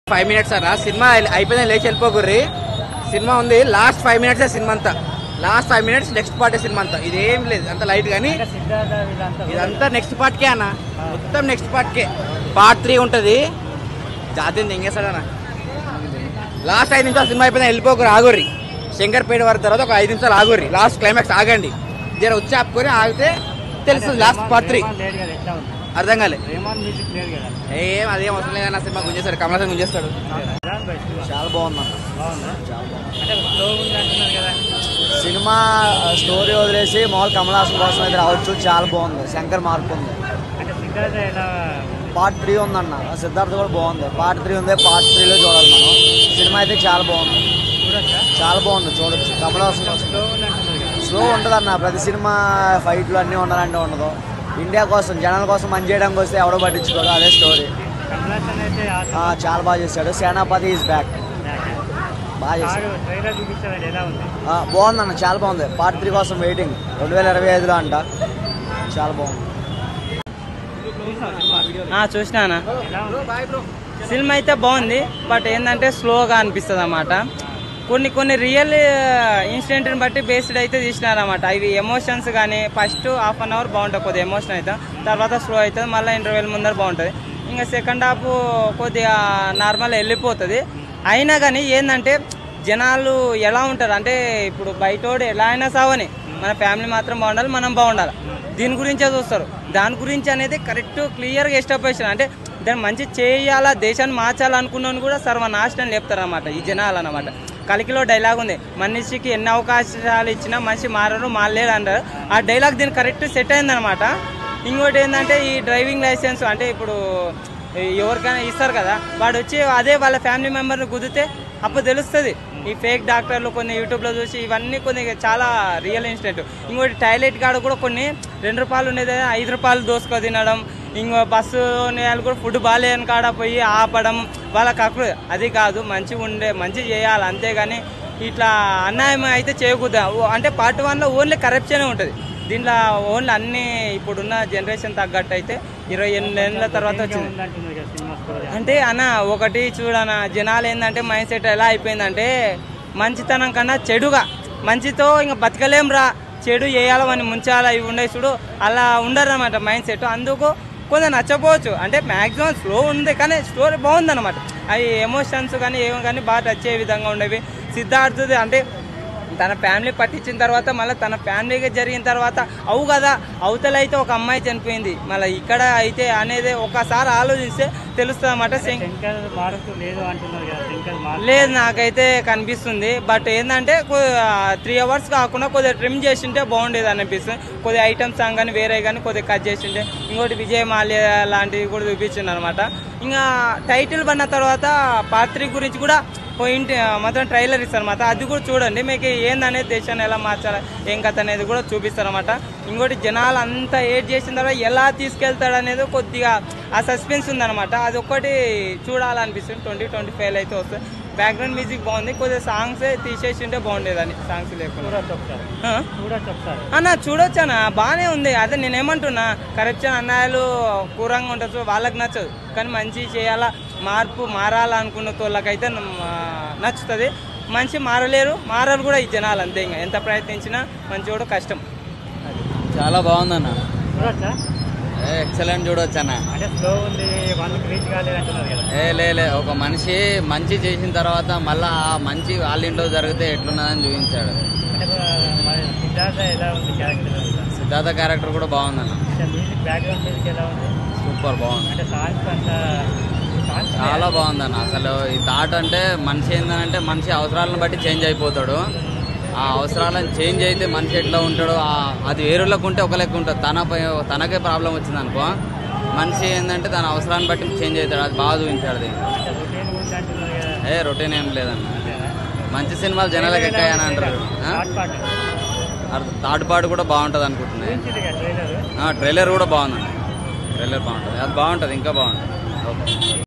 Five minutes అన్న cinema అయిపోయింది లేచి వెళ్ళిపోకుర్రి సినిమా ఉంది లాస్ట్ ఫైవ్ మినిట్స్ సినిమా అంతా last five minutes next part cinema అంతా ఇదేం లేదు అంత లైట్ కానీ సిద్ధార్థ వీళ్ళంతా ఇదంతా నెక్స్ట్ పార్ట్కే అన్న మొత్తం నెక్స్ట్ పార్ట్కే పార్ట్ త్రీ ఉంటుంది జాతిని ఎంగేస్తాడన్న లాస్ట్ ఐదు నిమిషాలు సినిమా అయిపోయినా వెళ్ళిపోకురు ఆగుర్రి శంకర్పేట వరకు తర్వాత ఒక ఐదు నిమిషాలు ఆగుర్రి లాస్ట్ క్లైమాక్స్ ఆగండి జర వచ్చి ఆపుకొని ఆగితే తెలుస్తుంది లాస్ట్ పార్ట్ త్రీ లేదు కదా ఎట్లా ఉంది అర్థం కాలే రేమాన్ మ్యూజిక్ లేదు కదా ఏం అదేం అవసరం లేదన్న సినిమా గుంజేస్తాడు కమలాసన్ గుంజేస్తాడు రాదు బై సినిమా. చాలా బాగుందన్న బాగుందా అంటే స్లో ఉంది అంటున్నారు కదా సినిమా స్టోరీ వదిలేసి మామూలు కమల్ హాసన్ కోసం అయితే రావచ్చు చాలా బాగుంది శంకర్ మార్పు ఉంది అంటే సిద్ధార్థ ఎలా పార్ట్ త్రీ ఉందన్న సిద్ధార్థ్ కూడా బాగుంది పార్ట్ త్రీ ఉంది పార్ట్ త్రీలో చూడాలి మనం సినిమా అయితే చాలా బాగుంది చూడొచ్చా చాలా బాగుంది చూడొచ్చు కమల్ హాసన్ కోసం స్లో ఉంది అంటున్నారు కదా స్లో ఉంటుందన్న ప్రతి సినిమా ఫైట్లు అన్నీ ఉండాలంటే ఉండదు ఇండియా కోసం జనాల కోసం మంచి చేయడానికి వస్తే ఎవడో పట్టించుకోడు అదే స్టోరీ కమలాసన్ అయితే ఆ, చాలా బాగా చేశాడు సేనాపతి ఈజ్ బ్యాక్ బాగా చేశాడు ట్రైలర్ చూపించారు ఎలా ఉంది ఆ, బాగుందన్న చాలా బాగుంది పార్ట్ త్రీ కోసం వెయిటింగ్ రెండు వేల ఇరవై ఐదులో అంట చాలా బాగుంది చూసినానా ఎలా ఉంది సినిమా అయితే బాగుంది బట్ ఏంటంటే స్లోగా అనిపిస్తుంది అన్నమాట కొన్ని కొన్ని రియల్ ఇన్సిడెంట్ని బట్టి బేస్డ్ అయితే తీసినారన్నమాట ఇవి ఎమోషన్స్ కానీ ఫస్ట్ హాఫ్ అన్ అవర్ బాగుంటుంది కొద్దిగా ఎమోషన్ అయితే తర్వాత స్లో అవుతుంది మళ్ళీ ఇంటర్వెల్ ముందర బాగుంటుంది ఇంకా సెకండ్ హాఫ్ కొద్దిగా నార్మల్ వెళ్ళిపోతుంది అయినా కానీ ఏంటంటే జనాలు ఎలా ఉంటారు అంటే ఇప్పుడు బయటోడు ఎలా అయినా సావని మన ఫ్యామిలీ మాత్రం బాగుండాలి మనం బాగుండాలి దీని గురించే చూస్తారు దాని గురించి అనేది కరెక్ట్ క్లియర్గా ఎస్టాబ్లిష్ అంటే దాన్ని మంచి చేయాలా దేశాన్ని మార్చాలనుకున్నాను కూడా సర్వనాశనం లేపుతారు అనమాట ఈ జనాలు అనమాట కలికిలో డైలాగ్ ఉంది మనిషికి ఎన్ని అవకాశాలు ఇచ్చినా మనిషి మారరు మారలేడు అంటారు ఆ డైలాగ్ దీనికి కరెక్ట్ సెట్ అయిందనమాట ఇంకోటి ఏంటంటే ఈ డ్రైవింగ్ లైసెన్స్ అంటే ఇప్పుడు ఎవరికైనా ఇస్తారు కదా వాడు వచ్చి అదే వాళ్ళ ఫ్యామిలీ మెంబర్ని కుదిరితే అప్పుడు తెలుస్తుంది ఈ ఫేక్ డాక్టర్లు కొన్ని యూట్యూబ్లో చూసి ఇవన్నీ కొన్ని చాలా రియల్ ఇన్సిడెంట్ ఇంకోటి టాయిలెట్ కాడ కూడా కొన్ని రెండు రూపాయలు ఉండేది ఐదు రూపాయలు దోసుకొని తినడం ఇంకో బస్సు వాళ్ళు కూడా ఫుడ్ బాగాలేని కాడ పోయి ఆపడం వాళ్ళకి అప్పుడు అది కాదు మంచి ఉండే మంచి చేయాలి అంతేగాని ఇట్లా అన్యాయం అయితే చేయకూడదు ఓ- అంటే పార్ట్ వన్లో ఓన్లీ కరప్షన్ ఉంటుంది దీంట్లో ఓన్లీ అన్ని ఇప్పుడున్న జనరేషన్ తగ్గట్టు అయితే ఇరవై ఎనిమిది ఏళ్ళ తర్వాత వచ్చింది ఉందంటున్నారు కదా సినిమా స్టోరీ అంటే అన్న ఒకటి చూడన్న జనాలు ఏంటంటే మైండ్ సెట్ ఎలా అయిపోయిందంటే మంచితనం కన్నా చెడుగా మంచితో ఇంకా బతకలేం రా చెడు చేయాలని ముంచాలా ఇవి ఉండే చూడు అలా ఉండరు అనమాట మైండ్ సెట్ అందుకు కొంచెం నచ్చపోవచ్చు అంటే మ్యాక్సిమం స్లో ఉంది కానీ స్టోరీ బాగుందన్నమాట అవి ఎమోషన్స్ కానీ ఏమో కానీ బాగా టచ్ అయ్యే విధంగా ఉండేవి సిద్ధార్థది అంటే తన ఫ్యామిలీ పట్టించిన తర్వాత మళ్ళీ తన ఫ్యామిలీగా జరిగిన తర్వాత అవు కదా అవతల అయితే ఒక అమ్మాయి చనిపోయింది మళ్ళీ ఇక్కడ అయితే అనేది ఒకసారి ఆలోచిస్తే తెలుస్తుంది అన్నమాట శంకర్ మారుతూ లేదు అంటున్నారు కదా శంకర్ మారు లేదు నాకైతే కనిపిస్తుంది బట్ ఏంటంటే త్రీ అవర్స్ కాకుండా కొద్దిగా ట్రిమ్ చేసింటే బాగుండేది అనిపిస్తుంది కొద్దిగా ఐటమ్స్ సాంగ్ కానీ వేరే కానీ కొద్దిగా కట్ చేసింటే ఇంకోటి విజయ్ మాల్య లాంటివి కూడా చూపించింది అనమాట ఇంకా టైటిల్ పడిన తర్వాత పార్ట్ త్రీ గురించి కూడా పోయింట్ మొత్తం ట్రైలర్ ఇస్తారన్నమాట అది కూడా చూడండి మీకు ఏందనేది దేశాన్ని ఎలా మార్చాలి ఏం కథ అనేది కూడా చూపిస్తారన్నమాట ఇంకోటి జనాలు అంతా ఏడ్ చేసిన తర్వాత ఎలా తీసుకెళ్తాడు అనేది కొద్దిగా ఆ సస్పెన్స్ ఉందన్నమాట అది ఒక్కటి చూడాలనిపిస్తుంది ట్వంటీ ట్వంటీ ఫైవ్ అయితే వస్తుంది బ్యాక్గ్రౌండ్ మ్యూజిక్ బాగుంది కొద్దిగా సాంగ్స్ తీసేసి ఉంటే బాగుండేదని సాంగ్స్ లేకుండా చూడొచ్చు ఒకసారి ఆ? చూడొచ్చు ఒకసారి అన్న చూడొచ్చనా బాగానే ఉంది అదే నేనేమంటున్నా కరప్షన్ అన్నాయాలు కూరంగా ఉండొచ్చు వాళ్ళకి నచ్చదు కానీ మంచి చేయాలా మార్పు మారాలనుకున్న వాళ్ళకైతే నచ్చుతుంది మంచి మారలేరు మారరు కూడా ఈ జనాలు అంతే ఇంకా ఎంత ప్రయత్నించినా మంచి కూడా కష్టం చాలా బాగుందన్న చూడొచ్చా ఎక్సలెంట్ చూడొచ్చు అన్న అంటే స్లో ఉంది వన్ రీచ్ కాలేదు అంటున్నారు కదా ఏ లే లే ఒక మనిషి మంచి చేసిన తర్వాత మళ్ళా ఆ మంచి వాళ్ళ ఇంట్లో జరిగితే ఎట్లున్నదని చూపించాడు అంటే మరి సిద్ధార్థ ఎలా ఉంది క్యారెక్టర్ సిద్ధార్థ క్యారెక్టర్ కూడా బాగుందన్న అంటే మ్యూజిక్ బ్యాక్గ్రౌండ్ మ్యూజిక్ ఎలా ఉంది సూపర్ బాగుంది అంటే సాంగ్స్ అంతా సాంగ్స్ చాలా బాగుందన్న అసలు ఈ థాట్ అంటే మనిషి ఏంటంటే మనిషి అవసరాలను బట్టి చేంజ్ అయిపోతాడు ఆ అవసరాలను చేంజ్ అయితే మనిషి ఎట్లా ఉంటాడో ఆ- అది వేరులకు ఉంటే ఒక లెక్క ఉంటుంది తన పై- తనకే ప్రాబ్లం వచ్చింది అనుకో మనిషి ఏంటంటే తన అవసరాన్ని బట్టి చేంజ్ అవుతాడు అది బాగా చూపించాడు దీన్ని అంటే రొటీన్ ఉంది అంటున్నారు కదా ఏ రొటీన్ ఏం లేదన్న మంచి సినిమాలు జనాలకు ఎక్కాయని అంటారు ఆ? థర్డ్ పార్ట్ అర్థ- థర్డ్ పార్ట్ కూడా బాగుంటుంది అనుకుంటున్నాయి చూసింది కదా ట్రైలర్ ట్రైలర్ కూడా బాగుందండి ట్రైలర్ బాగుంటుంది అది బాగుంటుంది ఇంకా బాగుంటుంది ఓకే